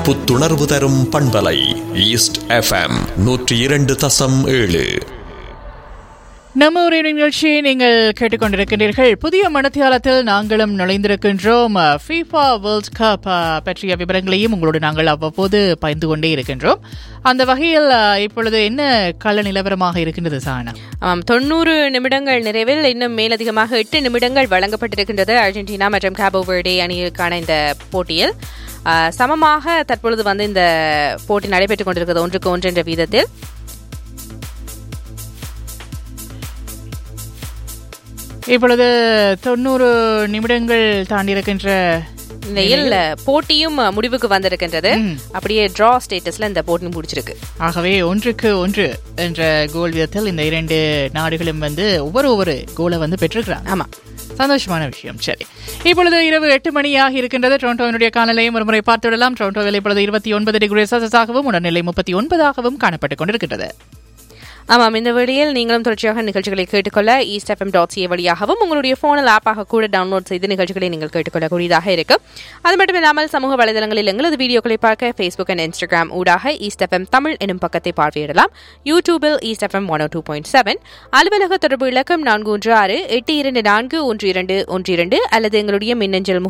புத்துணர்வு தரும் பண்பலை ஈஸ்ட் எஃப்எம் நூற்றி இரண்டு தசம் ஏழு நம்ம ஒரு நிகழ்ச்சியை நீங்கள் கேட்டுக்கொண்டிருக்கின்றீர்கள் புதிய மனத்தியாலத்தில் நாங்களும் நுழைந்திருக்கின்றோம் ஃபீஃபா வேர்ல்ட் கப் அஹ், பற்றிய விவரங்களையும் உங்களோடு நாங்கள் அவ்வப்போது பகிர்ந்து கொண்டே இருக்கின்றோம் அந்த வகையில் அஹ், இப்பொழுது என்ன கள நிலவரமாக இருக்கின்றது சானா ஆமாம் தொண்ணூறு நிமிடங்கள் நிறைவில் இன்னும் மேலதிகமாக எட்டு நிமிடங்கள் வழங்கப்பட்டிருக்கின்றது அர்ஜென்டினா மற்றும் காபோ வெர்டே அணிகளுக்கான இந்த போட்டியில் ஆ, சமமாக தற்பொழுது வந்து இந்த போட்டி நடைபெற்றுக் கொண்டிருக்கிறது ஒன்றுக்கு ஒன்று என்ற வீதத்தில் இப்பொழுது தொண்ணூறு நிமிடங்கள் தாண்டி இருக்கின்ற நிலையில் போட்டியும் முடிவுக்கு வந்திருக்கின்றது அப்படியே டிரா ஸ்டேட்டஸ்ல இந்த போட்டி முடிச்சிருக்கு ஆகவே ஒன்றுக்கு ஒன்று என்ற கோல் விதத்தில் இந்த இரண்டு நாடுகளும் வந்து ஒவ்வொரு ஒவ்வொரு கோலை வந்து பெற்றிருக்கிறாங்க ஆமா சந்தோஷமான விஷயம் சரி இப்பொழுது இரவு எட்டு மணியாக இருக்கின்றது டொரண்டோவினுடைய காலநிலையும் ஒரு முறை பார்த்துவிடலாம் டொரண்டோவில் இப்பொழுது இருபத்தி ஒன்பது டிகிரி செல்சியஸாகவும் உடல்நிலை முப்பத்தி ஒன்பதாகவும் காணப்பட்டுக் கொண்டிருக்கின்றது ஆமாம் இந்த வழியில் நீங்களும் தொடர்ச்சியாக நிகழ்ச்சிகளை கேட்டுக்கொள்ள ஈஸ்ட் எஃப்எம் டாட் சிஏ வழியாகவும் உங்களுடைய போனில் ஆப்பாக கூட டவுன்லோட் செய்து நிகழ்ச்சிகளை நீங்கள் கேட்டுக்கொள்ளக்கூடியதாக இருக்கும் அது மட்டும் இல்லாமல் சமூக வலைதளங்களில் எங்களது வீடியோக்களை பார்க்க ஃபேஸ்புக் அண்ட் இன்ஸ்டாகிராம் ஊடாக ஈஸ்ட் எஃப்எம் தமிழ் எனும் பக்கத்தை பார்வையிடலாம் யூடியூபில் east FM one two point seven அலுவலக தொடர்பு இலக்கம் நான்கு ஒன்று ஆறு எட்டு இரண்டு நான்கு ஒன்று இரண்டு ஒன்று இரண்டு அல்லது எங்களுடைய மின்னஞ்சல் முக